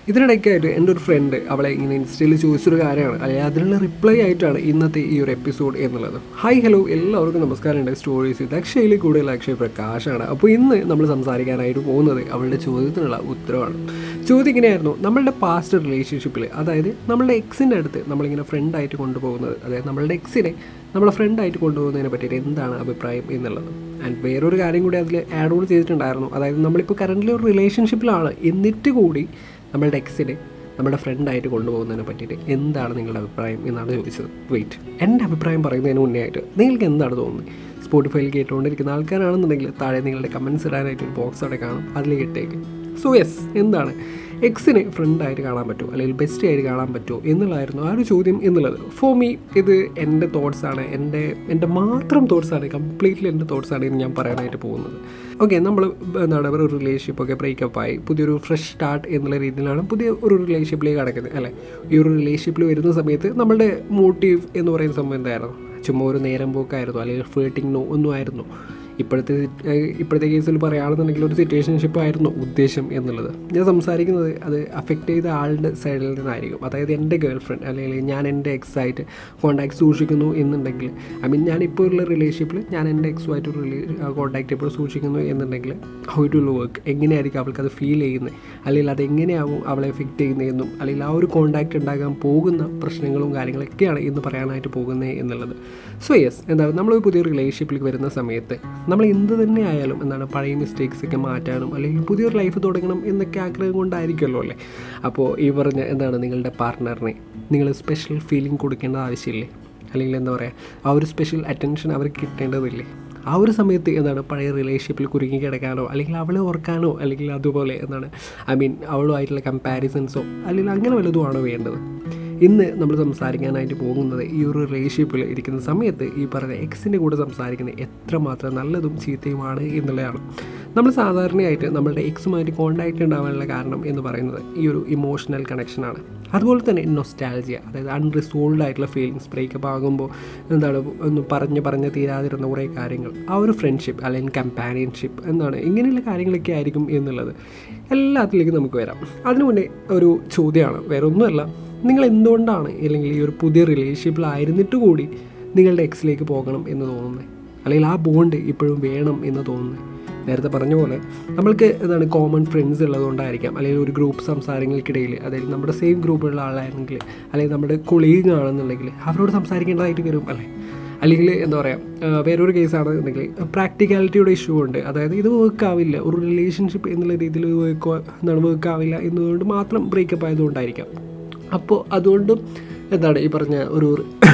ഇതിനിടയ്ക്കായിട്ട് എൻ്റെ ഒരു ഫ്രണ്ട് അവളെ ഇങ്ങനെ ഇൻസ്റ്റയിൽ ചോദിച്ചൊരു കാര്യമാണ് അല്ലെങ്കിൽ അതിനുള്ള റിപ്ലൈ ആയിട്ടാണ് ഇന്നത്തെ ഈ ഒരു എപ്പിസോഡ് എന്നുള്ളത് ഹായ് ഹലോ എല്ലാവർക്കും നമസ്കാരം ഉണ്ട് സ്റ്റോറീസ് ഇത് അക്ഷയയിൽ കൂടുതൽ അക്ഷയ് പ്രകാശാണ് അപ്പോൾ ഇന്ന് നമ്മൾ സംസാരിക്കാനായിട്ട് പോകുന്നത് അവളുടെ ചോദ്യത്തിനുള്ള ഉത്തരവാണ് ചോദ്യം ഇങ്ങനെയായിരുന്നു നമ്മളുടെ പാസ്റ്റ് റിലേഷൻഷിപ്പിൽ അതായത് നമ്മളുടെ എക്സിൻ്റെ അടുത്ത് നമ്മളിങ്ങനെ ഫ്രണ്ടായിട്ട് കൊണ്ടുപോകുന്നത് അതായത് നമ്മളുടെ എക്സിനെ നമ്മളെ ഫ്രണ്ടായിട്ട് കൊണ്ടുപോകുന്നതിനെ പറ്റിയിട്ട് എന്താണ് അഭിപ്രായം എന്നുള്ളത് ആൻഡ് വേറൊരു കാര്യം കൂടി അതിൽ ആഡ് ഓൺ ചെയ്തിട്ടുണ്ടായിരുന്നു അതായത് നമ്മളിപ്പോൾ കറൻ്റ് ഒരു റിലേഷൻഷിപ്പിലാണ് എന്നിട്ട് കൂടി നമ്മളുടെ എക്സിനെ നമ്മുടെ ഫ്രണ്ടായിട്ട് കൊണ്ടുപോകുന്നതിനെ പറ്റിയിട്ട് എന്താണ് നിങ്ങളുടെ അഭിപ്രായം എന്നാണ് ചോദിച്ചത് വെയിറ്റ് എൻ്റെ അഭിപ്രായം പറയുന്നതിന് മുന്നേ ആയിട്ട് നിങ്ങൾക്ക് എന്താണ് തോന്നുന്നത് സ്പോട്ടിഫൈയിൽ കേട്ടുകൊണ്ടിരിക്കുന്ന ആൾക്കാരാണെന്നുണ്ടെങ്കിൽ താഴെ നിങ്ങളുടെ കമൻസ് ഇടാനായിട്ട് ഒരു ബോക്സ് അവിടെ കാണും അതിലേക്ക് ഇട്ടേക്ക് സോ യെസ് എന്താണ് എക്സിനെ ഫ്രണ്ടായിട്ട് കാണാൻ പറ്റുമോ അല്ലെങ്കിൽ ബെസ്റ്റ് ആയിട്ട് കാണാൻ പറ്റുമോ എന്നുള്ളതായിരുന്നു ആ ഒരു ചോദ്യം എന്നുള്ളത് ഫോർ മീ ഇത് എൻ്റെ തോട്ട്സാണ് എൻ്റെ എൻ്റെ മാത്രം തോട്ട്സാണ് കംപ്ലീറ്റ്ലി എൻ്റെ തോട്ട്സാണ് ഇനി ഞാൻ പറയാനായിട്ട് പോകുന്നത് ഓക്കെ നമ്മൾ എന്താണ് ഒരു റിലേഷൻഷിപ്പ് ഒക്കെ ബ്രേക്കപ്പ് ആയി പുതിയൊരു ഫ്രഷ് സ്റ്റാർട്ട് എന്നുള്ള രീതിയിലാണ് പുതിയ ഒരു റിലേഷൻഷിപ്പിലേക്ക് കടക്കുന്നത് അല്ലേ ഈ ഒരു റിലേഷൻഷിപ്പിൽ വരുന്ന സമയത്ത് നമ്മളുടെ മോട്ടീവ് എന്ന് പറയുന്ന സംഭവം എന്തായിരുന്നു ചുമ്മാ ഒരു നേരം പോക്കായിരുന്നു അല്ലെങ്കിൽ ഫ്ലേട്ടിങ്ങോ ഒന്നും ആയിരുന്നു ഇപ്പോഴത്തെ ഏഹ് ഇപ്പോഴത്തെ കേസിൽ പറയുകയാണെന്നുണ്ടെങ്കിൽ ഒരു സിറ്റുവേഷൻഷിപ്പ് ആയിരുന്നു ഉദ്ദേശം എന്നുള്ളത് ഞാൻ സംസാരിക്കുന്നത് അത് അഫക്റ്റ് ചെയ്ത ആളുടെ സൈഡിൽ നിന്നായിരിക്കും അതായത് എൻ്റെ ഗേൾ ഫ്രണ്ട് അല്ലെങ്കിൽ ഞാൻ എൻ്റെ എക്സ് ആയിട്ട് കോൺടാക്ട് സൂക്ഷിക്കുന്നു എന്നുണ്ടെങ്കിൽ ഐ മീൻ ഞാൻ ഇപ്പോൾ ഉള്ള റിലേഷൻഷിപ്പിൽ ഞാൻ എൻ്റെ എക്സുമായിട്ട് ഒരു റിലേ കോൺടാക്ട് ഇപ്പോൾ സൂക്ഷിക്കുന്നു എന്നുണ്ടെങ്കിൽ ഹൗ ടു വർക്ക് എങ്ങനെയായിരിക്കും അവൾക്ക് അത് ഫീൽ ചെയ്യുന്നത് അല്ലെങ്കിൽ അത് എങ്ങനെയാവും അവളെ എഫക്റ്റ് ചെയ്യുന്നതെന്നും അല്ലെങ്കിൽ ആ ഒരു കോൺടാക്റ്റ് ഉണ്ടാകാൻ പോകുന്ന പ്രശ്നങ്ങളും കാര്യങ്ങളൊക്കെയാണ് ഇന്ന് പറയാനായിട്ട് പോകുന്നത് എന്നുള്ളത് സോ യെസ് എന്താണ് നമ്മൾ പുതിയ റിലേഷൻഷിപ്പിലേക്ക് വരുന്ന സമയത്ത് നമ്മൾ എന്ത് തന്നെ ആയാലും എന്താണ് പഴയ മിസ്റ്റേക്സ് ഒക്കെ മാറ്റാനും അല്ലെങ്കിൽ പുതിയൊരു ലൈഫ് തുടങ്ങണം എന്നൊക്കെ ആഗ്രഹം കൊണ്ടായിരിക്കുമല്ലോ അല്ലേ അപ്പോൾ ഈ പറഞ്ഞ എന്താണ് നിങ്ങളുടെ പാർട്ട്ണറിനെ നിങ്ങൾ സ്പെഷ്യൽ ഫീലിംഗ് കൊടുക്കേണ്ട ആവശ്യമില്ലേ അല്ലെങ്കിൽ എന്താ പറയുക ആ ഒരു സ്പെഷ്യൽ അറ്റൻഷൻ അവർക്ക് കിട്ടേണ്ടതില്ലേ ആ ഒരു സമയത്ത് എന്താണ് പഴയ റിലേഷൻഷിപ്പിൽ കുരുങ്ങി കിടക്കാനോ അല്ലെങ്കിൽ അവളെ ഓർക്കാനോ അല്ലെങ്കിൽ അതുപോലെ എന്താണ് ഐ മീൻ അവളുമായിട്ടുള്ള കമ്പാരിസൺസോ അല്ലെങ്കിൽ അങ്ങനെ വല്ലതുമാണോ വേണ്ടത് ഇന്ന് നമ്മൾ സംസാരിക്കാനായിട്ട് പോകുന്നത് ഈ ഒരു റിലേഷൻഷിപ്പിൽ ഇരിക്കുന്ന സമയത്ത് ഈ പറഞ്ഞ എക്സിൻ്റെ കൂടെ സംസാരിക്കുന്നത് എത്രമാത്രം നല്ലതും ചീത്തയുമാണ് എന്നുള്ളതാണ് നമ്മൾ സാധാരണയായിട്ട് നമ്മളുടെ എക്സുമായിട്ട് കോണ്ടാക്റ്റ് ഉണ്ടാവാനുള്ള കാരണം എന്ന് പറയുന്നത് ഈ ഒരു ഇമോഷണൽ കണക്ഷനാണ് അതുപോലെ തന്നെ നൊസ്റ്റാലജിയ അതായത് അൺറിസോൾവ്ഡ് ആയിട്ടുള്ള ഫീലിങ്സ് ബ്രേക്കപ്പ് ആകുമ്പോൾ എന്താണ് ഒന്ന് പറഞ്ഞ് പറഞ്ഞ് തീരാതിരുന്ന കുറേ കാര്യങ്ങൾ ആ ഒരു ഫ്രണ്ട്ഷിപ്പ് അല്ലെങ്കിൽ കമ്പാനിയൻഷിപ്പ് എന്താണ് ഇങ്ങനെയുള്ള കാര്യങ്ങളൊക്കെ ആയിരിക്കും എന്നുള്ളത് എല്ലാത്തിലേക്കും നമുക്ക് വരാം അതിനു മുന്നേ ഒരു ചോദ്യമാണ് വേറെ ഒന്നുമല്ല നിങ്ങൾ എന്തുകൊണ്ടാണ് അല്ലെങ്കിൽ ഈ ഒരു പുതിയ റിലേഷൻഷിപ്പിലായിരുന്നിട്ട് കൂടി നിങ്ങളുടെ എക്സിലേക്ക് പോകണം എന്ന് തോന്നുന്നത് അല്ലെങ്കിൽ ആ ബോണ്ട് ഇപ്പോഴും വേണം എന്ന് തോന്നുന്നത് നേരത്തെ പറഞ്ഞ പോലെ നമ്മൾക്ക് എന്താണ് കോമൺ ഫ്രണ്ട്സ് ഉള്ളതുകൊണ്ടായിരിക്കാം അല്ലെങ്കിൽ ഒരു ഗ്രൂപ്പ് സംസാരങ്ങൾക്കിടയിൽ അതായത് നമ്മുടെ സെയിം ഗ്രൂപ്പിലുള്ള ആളായിരുന്നെങ്കിൽ അല്ലെങ്കിൽ നമ്മുടെ കൊളീഗ് ആണെന്നുണ്ടെങ്കിൽ അവരോട് സംസാരിക്കേണ്ടതായിട്ട് വരും അല്ലേ അല്ലെങ്കിൽ എന്താ പറയുക വേറൊരു കേസാണെന്നുണ്ടെങ്കിൽ പ്രാക്ടിക്കാലിറ്റിയുടെ ഇഷ്യൂ ഉണ്ട് അതായത് ഇത് വർക്ക് ആവില്ല ഒരു റിലേഷൻഷിപ്പ് എന്നുള്ള രീതിയിൽ വർക്ക് എന്താണ് വർക്ക് ആവില്ല എന്നതുകൊണ്ട് മാത്രം ബ്രേക്കപ്പ് ആയതുകൊണ്ടായിരിക്കാം അപ്പോൾ അതുകൊണ്ടും എന്താണ് ഈ പറഞ്ഞ ഒരു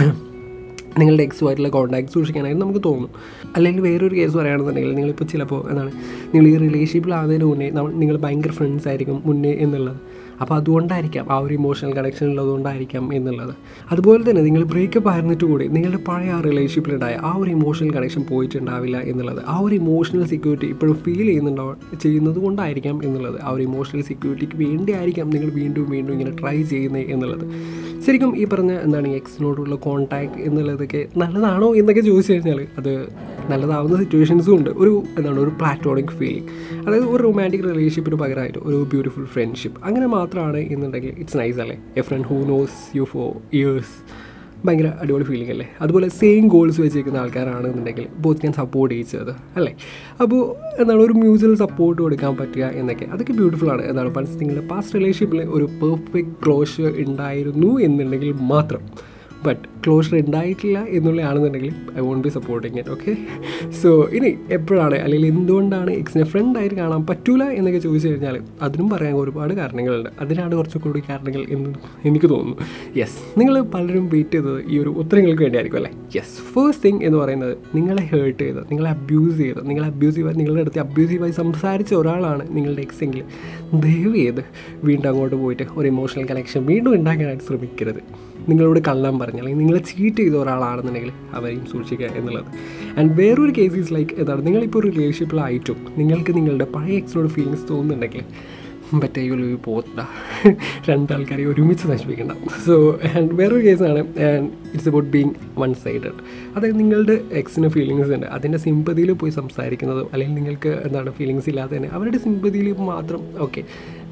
നിങ്ങളുടെ എക്സുമായിട്ടുള്ള കോൺടാക്ട് സൂക്ഷിക്കാനായിട്ട് നമുക്ക് തോന്നും അല്ലെങ്കിൽ വേറൊരു കേസ് പറയുകയാണെന്നുണ്ടെങ്കിൽ നിങ്ങളിപ്പോൾ ചിലപ്പോൾ എന്താണ് നിങ്ങൾ ഈ റിലേഷൻഷിപ്പിലാകുന്നതിന് മുന്നേ നമ്മൾ നിങ്ങൾ ഭയങ്കര ഫ്രണ്ട്സ് ആയിരിക്കും മുന്നേ എന്നുള്ളത് അപ്പോൾ അതുകൊണ്ടായിരിക്കാം ആ ഒരു ഇമോഷണൽ കണക്ഷൻ ഉള്ളതുകൊണ്ടായിരിക്കാം എന്നുള്ളത് അതുപോലെ തന്നെ നിങ്ങൾ ബ്രേക്കപ്പ് ആയിരുന്നിട്ട് കൂടി നിങ്ങളുടെ പഴയ ആ റിലേഷൻഷിപ്പിലുണ്ടായ ആ ഒരു ഇമോഷണൽ കണക്ഷൻ പോയിട്ടുണ്ടാവില്ല എന്നുള്ളത് ആ ഒരു ഇമോഷണൽ സെക്യൂരിറ്റി ഇപ്പോഴും ഫീൽ ചെയ്യുന്നുണ്ടോ ചെയ്യുന്നത് കൊണ്ടായിരിക്കാം എന്നുള്ളത് ആ ഒരു ഇമോഷണൽ സെക്യൂരിറ്റിക്ക് വേണ്ടി ആയിരിക്കാം നിങ്ങൾ വീണ്ടും വീണ്ടും ഇങ്ങനെ ട്രൈ ചെയ്യുന്നത് എന്നുള്ളത് ശരിക്കും ഈ പറഞ്ഞ എന്താണ് ഈ എക്സിനോടുള്ള കോൺടാക്ട് എന്നുള്ളതൊക്കെ നല്ലതാണോ എന്നൊക്കെ ചോദിച്ചു കഴിഞ്ഞാൽ അത് നല്ലതാവുന്ന സിറ്റുവേഷൻസും ഉണ്ട് ഒരു എന്താണ് ഒരു പ്ലാറ്റോണിക് ഫീലിംഗ് അതായത് ഒരു റൊമാൻറ്റിക് റിലേഷൻഷിപ്പിന് പകരമായിട്ട് ഒരു ബ്യൂട്ടിഫുൾ ഫ്രണ്ട്ഷിപ്പ് അങ്ങനെ മാത്രമാണ് എന്നുണ്ടെങ്കിൽ ഇറ്റ്സ് നൈസ് അല്ലേ a friend who knows you for years ഭയങ്കര അടിപൊളി ഫീലിംഗ് അല്ലേ അതുപോലെ സെയിം ഗോൾസ് വെച്ചിരിക്കുന്ന ആൾക്കാരാണെന്നുണ്ടെങ്കിൽ ബോത്ത് ഞാൻ സപ്പോർട്ട് ചെയ്യിച്ചത് അല്ലേ അപ്പോൾ എന്താണ് ഒരു മ്യൂച്വൽ സപ്പോർട്ട് കൊടുക്കാൻ പറ്റുക എന്നൊക്കെ അതൊക്കെ ബ്യൂട്ടിഫുൾ ആണ് എന്താണ് പല നിങ്ങളുടെ പാസ്റ്റ് റിലേഷൻഷിപ്പിൽ ഒരു പെർഫെക്റ്റ് ക്ലോഷർ ഉണ്ടായിരുന്നു എന്നുണ്ടെങ്കിൽ മാത്രം ബട്ട് ക്ലോഷർ ഉണ്ടായിട്ടില്ല എന്നുള്ളതാണെന്നുണ്ടെങ്കിൽ I won't be supporting it okay so ഇനി എപ്പോഴാണ് അല്ലെങ്കിൽ എന്തുകൊണ്ടാണ് എക്സിനെ ഫ്രണ്ടായിട്ട് കാണാൻ പറ്റൂല എന്നൊക്കെ ചോദിച്ചു കഴിഞ്ഞാൽ അതിനും പറയാൻ ഒരുപാട് കാരണങ്ങളുണ്ട് അതിനാണ് കുറച്ചുകൂടി കാരണങ്ങൾ എന്ന് എനിക്ക് തോന്നുന്നു യെസ് നിങ്ങൾ പലരും വെയിറ്റ് ചെയ്തത് ഈ ഒരു ഉത്തരങ്ങൾക്ക് വേണ്ടിയായിരിക്കും അല്ലേ യെസ് ഫസ്റ്റ് തിങ് എന്ന് പറയുന്നത് നിങ്ങളെ ഹേർട്ട് ചെയ്ത് നിങ്ങളെ അബ്യൂസ് ചെയ്ത് നിങ്ങളെ അബ്യൂസീവായി നിങ്ങളുടെ അടുത്ത് അബ്യൂസീവായി സംസാരിച്ച ഒരാളാണ് നിങ്ങളുടെ എക്സ് എങ്കിൽ ദയവ് ചെയ്ത് വീണ്ടും അങ്ങോട്ട് പോയിട്ട് ഒരു ഇമോഷണൽ കണക്ഷൻ വീണ്ടും ഉണ്ടാക്കാനായിട്ട് ശ്രമിക്കരുത് നിങ്ങളോട് കള്ളം പറഞ്ഞ് അല്ലെങ്കിൽ നിങ്ങളെ ചീറ്റ് ചെയ്ത ഒരാളാണെന്നുണ്ടെങ്കിൽ അവരെയും സൂക്ഷിക്കുക എന്നുള്ളത് ആൻഡ് വേറൊരു കേസ് ഈസ് ലൈക്ക് എന്താണ് നിങ്ങളിപ്പോൾ ഒരു റിലേഷൻഷിപ്പിലായിട്ടും നിങ്ങൾക്ക് നിങ്ങളുടെ പഴയ എക്സിനോട് ഫീലിങ്സ് തോന്നുന്നുണ്ടെങ്കിൽ മറ്റേ യു ലീവ് പോത്ത രണ്ടാൾക്കാരെ ഒരുമിച്ച് നശിപ്പിക്കണ്ട സോ ആൻഡ് വേറൊരു കേസാണ് and it's about being one sided അതായത് നിങ്ങളുടെ എക്സിന് ഫീലിങ്സ് ഉണ്ട് അതിൻ്റെ സിമ്പതിയിൽ പോയി സംസാരിക്കുന്നതോ അല്ലെങ്കിൽ നിങ്ങൾക്ക് എന്താണ് ഫീലിങ്സ് ഇല്ലാതെ തന്നെ അവരുടെ സിമ്പതിയിൽ മാത്രം ഓക്കെ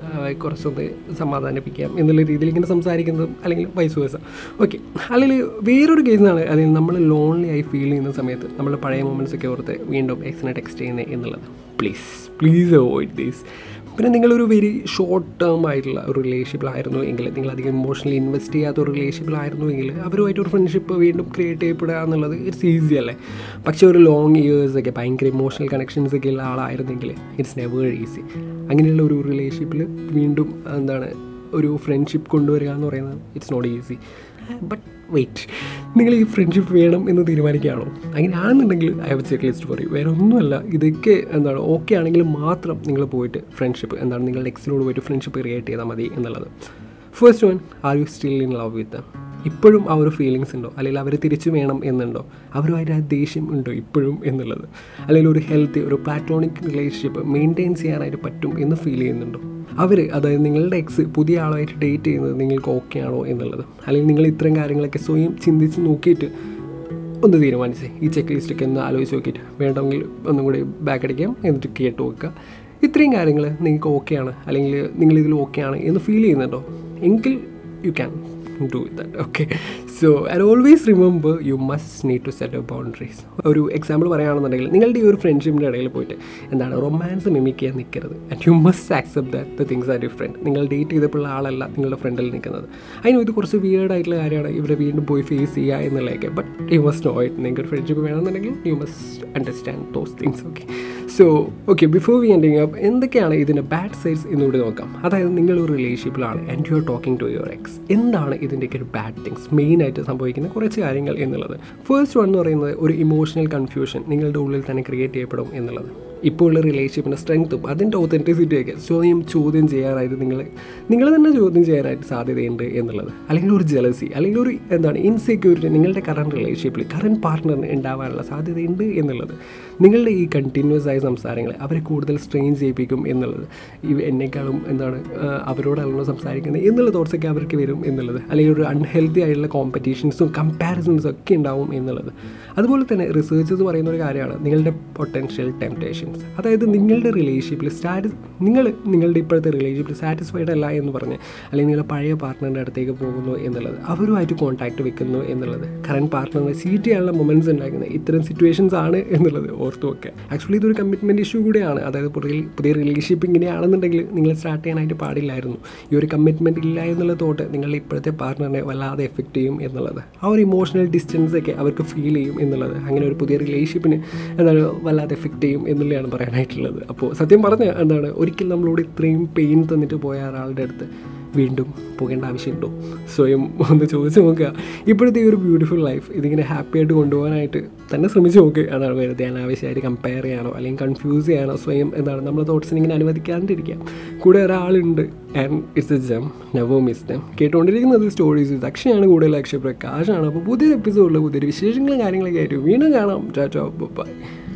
കുറച്ചൊന്ന് സമാധാനിപ്പിക്കാം എന്നുള്ള രീതിയിൽ ഇങ്ങനെ സംസാരിക്കുന്നതും അല്ലെങ്കിൽ വൈസ് വേഴ്സ ഓക്കെ അല്ലെങ്കിൽ വേറൊരു കേസാണ് അതിൽ നമ്മൾ ലോൺലി ആയി ഫീൽ ചെയ്യുന്ന സമയത്ത് നമ്മൾ പഴയ മൊമെൻറ്റ്സ് ഒക്കെ ഓർത്ത് വീണ്ടും എക്സിനെ ടെക്സ്റ്റ് ചെയ്യുന്നത് എന്നുള്ളത് പ്ലീസ് പ്ലീസ് അവോയ്ഡ് ദീസ് പിന്നെ നിങ്ങളൊരു വെരി ഷോർട്ട് ടേം ആയിട്ടുള്ള ഒരു റിലേഷൻഷിപ്പിലായിരുന്നു എങ്കിൽ നിങ്ങൾ അധികം ഇമോഷണലി ഇൻവെസ്റ്റ് ചെയ്യാത്ത ഒരു റിലേഷൻഷിപ്പിലായിരുന്നു എങ്കിൽ അവരുമായിട്ട് ഒരു ഫ്രണ്ട്ഷിപ്പ് വീണ്ടും ക്രിയേറ്റ് ചെയ്യപ്പെടുക എന്നുള്ളത് ഇറ്റ്സ് ഈസി അല്ലേ പക്ഷേ ഒരു ലോങ് ഇയേഴ്സ് ഒക്കെ ഭയങ്കര ഇമോഷണൽ കണക്ഷൻസ് ഒക്കെ ഉള്ള ആളായിരുന്നെങ്കിൽ ഇറ്റ്സ് നെവർ ഈസി അങ്ങനെയുള്ള ഒരു റിലേഷൻഷിപ്പിൽ വീണ്ടും എന്താണ് ഒരു ഫ്രണ്ട്ഷിപ്പ് കൊണ്ടുവരിക എന്ന് പറയുന്നത് it's not easy but wait നിങ്ങൾ ഈ ഫ്രണ്ട്ഷിപ്പ് വേണം എന്ന് തീരുമാനിക്കുകയാണോ അങ്ങനെ ആണെന്നുണ്ടെങ്കിൽ ഐ ഹവ് ചെക്ക് ലിസ്റ്റ് പറയും വേറെ ഒന്നുമല്ല ഇതൊക്കെ എന്താണ് ഓക്കെ ആണെങ്കിൽ മാത്രം നിങ്ങൾ പോയിട്ട് ഫ്രണ്ട്ഷിപ്പ് എന്താണ് നിങ്ങളുടെ എക്സിനോട് പോയിട്ട് ഫ്രണ്ട്ഷിപ്പ് ക്രിയേറ്റ് ചെയ്താൽ മതി എന്നുള്ളത് first one are you still in love with ഇപ്പോഴും ആ ഒരു ഫീലിങ്സ് ഉണ്ടോ അല്ലെങ്കിൽ അവർ തിരിച്ചു വേണം എന്നുണ്ടോ അവരുമായിട്ട് ആ ദേഷ്യം ഉണ്ടോ ഇപ്പോഴും എന്നുള്ളത് അല്ലെങ്കിൽ ഒരു ഹെൽത്തി ഒരു പ്ലാറ്റോണിക് റിലേഷൻഷിപ്പ് മെയിൻറ്റെയിൻ ചെയ്യാനായിട്ട് പറ്റും എന്ന് ഫീൽ ചെയ്യുന്നുണ്ടോ അവർ അതായത് നിങ്ങളുടെ എക്സ് പുതിയ ആളുമായിട്ട് ഡേറ്റ് ചെയ്യുന്നത് നിങ്ങൾക്ക് ഓക്കെ ആണോ എന്നുള്ളത് അല്ലെങ്കിൽ നിങ്ങൾ ഇത്തരം കാര്യങ്ങളൊക്കെ സ്വയം ചിന്തിച്ച് നോക്കിയിട്ട് ഒന്ന് തീരുമാനിച്ചേ ഈ ചെക്ക് ലിസ്റ്റൊക്കെ ഒന്ന് ആലോചിച്ച് നോക്കിയിട്ട് വേണമെങ്കിൽ ഒന്നും കൂടി ബാക്ക് അടിക്കാം എന്നിട്ട് കേട്ട് നോക്കുക ഇത്രയും കാര്യങ്ങൾ നിങ്ങൾക്ക് ഓക്കെയാണ് അല്ലെങ്കിൽ നിങ്ങൾ ഇതിൽ ഓക്കെയാണ് എന്ന് ഫീൽ ചെയ്യുന്നുണ്ടോ എങ്കിൽ you can do that okay so I always remember you must need to set a boundaries ഒരു എക്സാമ്പിൾ പറയുകയാണെന്നുണ്ടെങ്കിൽ നിങ്ങളുടെ ഈ ഒരു ഫ്രണ്ട്ഷിപ്പിൻ്റെ ഇടയിൽ പോയിട്ട് എന്താണ് റൊമാൻസ് മിമിക് ചെയ്യാൻ നിൽക്കരുത് and you must accept that the things are different നിങ്ങൾ ഡേറ്റ് ചെയ്തപ്പോഴുള്ള ആളല്ല നിങ്ങളുടെ ഫ്രണ്ടിൽ നിൽക്കുന്നത് അതിന് ഇത് കുറച്ച് വിയേർഡ് ആയിട്ടുള്ള കാര്യമാണ് ഇവരെ വീണ്ടും പോയി ഫേസ് ചെയ്യുക എന്നുള്ളതൊക്കെ but you must know it നിങ്ങൾക്ക് ഒരു ഫ്രണ്ട്ഷിപ്പ് വേണമെന്നുണ്ടെങ്കിൽ you must understand those things okay so okay before we ending up എന്തൊക്കെയാണ് ഇതിൻ്റെ ബാഡ് സൈഡ്സ് എന്നുകൂടി നോക്കാം അതായത് നിങ്ങൾ ഒരു റിലേഷൻഷിപ്പിലാണ് and you are talking to your ex എന്താണ് ഇതിൻ്റെയൊക്കെ ഒരു ബാഡ് തിങ്സ് മെയിനായിട്ട് സംഭവിക്കുന്ന കുറച്ച് കാര്യങ്ങൾ എന്നുള്ളത് ഫസ്റ്റ് വൺ എന്ന് പറയുന്നത് ഒരു ഇമോഷണൽ കൺഫ്യൂഷൻ നിങ്ങളുടെ ഉള്ളിൽ തന്നെ ക്രിയേറ്റ് ചെയ്യപ്പെടും എന്നുള്ളത് ഇപ്പോൾ ഉള്ള റിലേഷൻഷിപ്പിൻ്റെ സ്ട്രെങ്ത്തും അതിൻ്റെ ഒത്തൻറ്റിസിറ്റിയൊക്കെ സ്വയം ചോദ്യം ചെയ്യാനായിട്ട് നിങ്ങൾ നിങ്ങൾ തന്നെ ചോദ്യം ചെയ്യാനായിട്ട് സാധ്യതയുണ്ട് എന്നുള്ളത് അല്ലെങ്കിൽ ഒരു ജലസി അല്ലെങ്കിൽ ഒരു എന്താണ് ഇൻസെക്യൂരിറ്റി നിങ്ങളുടെ കറണ്ട് റിലേഷൻഷിപ്പിൽ കറണ്ട് പാർട്ട്ണറിന് ഉണ്ടാവാനുള്ള സാധ്യതയുണ്ട് എന്നുള്ളത് നിങ്ങളുടെ ഈ കണ്ടിന്യൂസ് ആയ സംസാരങ്ങൾ അവരെ കൂടുതൽ സ്ട്രെയിൻ ചെയ്യിപ്പിക്കും എന്നുള്ളത് ഈ എന്നെക്കാളും എന്താണ് ആ, അവരോടാണല്ലോ സംസാരിക്കുന്നത് എന്നുള്ള തോട്ട്സൊക്കെ അവർക്ക് വരും എന്നുള്ളത് അല്ലെങ്കിൽ ഒരു അൺഹെൽത്തി ആയിട്ടുള്ള കോമ്പറ്റീഷൻസും കമ്പാരിസൺസും ഒക്കെ ഉണ്ടാവും എന്നുള്ളത് അതുപോലെ തന്നെ റിസർച്ചേഴ്സ് പറയുന്ന ഒരു കാര്യമാണ് നിങ്ങളുടെ പൊട്ടൻഷ്യൽ ടെംപ്റ്റേഷൻസ് അതായത് നിങ്ങളുടെ റിലേഷൻഷിപ്പിൽ സ്റ്റാറ്റസ് നിങ്ങൾ നിങ്ങളുടെ ഇപ്പോഴത്തെ റിലേഷൻഷിപ്പിൽ സാറ്റിസ്ഫൈഡ് അല്ല എന്ന് പറഞ്ഞ് അല്ലെങ്കിൽ നിങ്ങളുടെ പഴയ പാർട്ട്ണറിൻ്റെ അടുത്തേക്ക് പോകുന്നു എന്നുള്ളത് അവരുമായിട്ട് കോൺടാക്ട് വെക്കുന്നു എന്നുള്ളത് കറണ്ട് പാർട്ട്ണറിനെ സീറ്റ് ചെയ്യാനുള്ള മൊമെൻറ്റ്സ് ഉണ്ടാക്കുന്നത് ഇത്തരം സിറ്റുവേഷൻസ് ആണ് എന്നുള്ളത് ഓർത്തു വെക്കുക ആക്ച്വലി ഇതൊരു കമ്മിറ്റ്മെൻറ്റ് ഇഷ്യൂ കൂടിയാണ് അതായത് പുതിയ പുതിയ റിലേഷൻഷിപ്പ് ഇങ്ങനെയാണെന്നുണ്ടെങ്കിൽ നിങ്ങൾ സ്റ്റാർട്ട് ചെയ്യാനായിട്ട് പാടില്ലായിരുന്നു ഈ ഒരു കമ്മിറ്റ്മെൻറ്റ് ഇല്ല എന്നുള്ള തോട്ട് നിങ്ങളുടെ ഇപ്പോഴത്തെ പാർട്ട്ണറിനെ വല്ലാതെ എഫക്റ്റ് ചെയ്യും എന്നുള്ളത് ആ ഒരു ഇമോഷണൽ ഡിസ്റ്റൻസ് ഒക്കെ അവർക്ക് ഫീൽ ചെയ്യും എന്നുള്ളത് അങ്ങനെ ഒരു പുതിയ റിലേഷൻഷിപ്പിന് എന്താണ് വല്ലാതെ എഫക്റ്റ് ചെയ്യും എന്നുള്ളതാണ് പറയാനായിട്ടുള്ളത് അപ്പോൾ സത്യം പറഞ്ഞാൽ എന്താണ് ഒരിക്കൽ നമ്മളോട് ഇത്രയും പെയിൻ തന്നിട്ട് പോയ ഒരാളുടെ അടുത്ത് വീണ്ടും പോകേണ്ട ആവശ്യമുണ്ടോ സ്വയം ഒന്ന് ചോദിച്ചു നോക്കുക ഇപ്പോഴത്തെ ഈ ഒരു ബ്യൂട്ടിഫുൾ ലൈഫ് ഇതിങ്ങനെ ഹാപ്പി ആയിട്ട് കൊണ്ടുപോകാനായിട്ട് തന്നെ ശ്രമിച്ചു നോക്കുക അതാണ് വെറുതെ അനാവശ്യമായിട്ട് കമ്പയർ ചെയ്യാനോ അല്ലെങ്കിൽ കൺഫ്യൂസ് ചെയ്യാനോ സ്വയം എന്താണ് നമ്മുടെ തോട്ട്സിന് ഇങ്ങനെ അനുവദിക്കാണ്ടിരിക്കുക കൂടെ ഒരാളുണ്ട് and it's a gem never miss them കേട്ടുകൊണ്ടിരിക്കുന്നത് സ്റ്റോറീസ് ഇത് അക്ഷയാണ് കൂടുതൽ അക്ഷയ പ്രകാശാണ് അപ്പോൾ പുതിയൊരു എപ്പിസോഡിൽ പുതിയൊരു വിശേഷങ്ങളും കാര്യങ്ങളൊക്കെ ആയിട്ട് വീണ്ടും കാണാം ചാച്ചോ ബൈ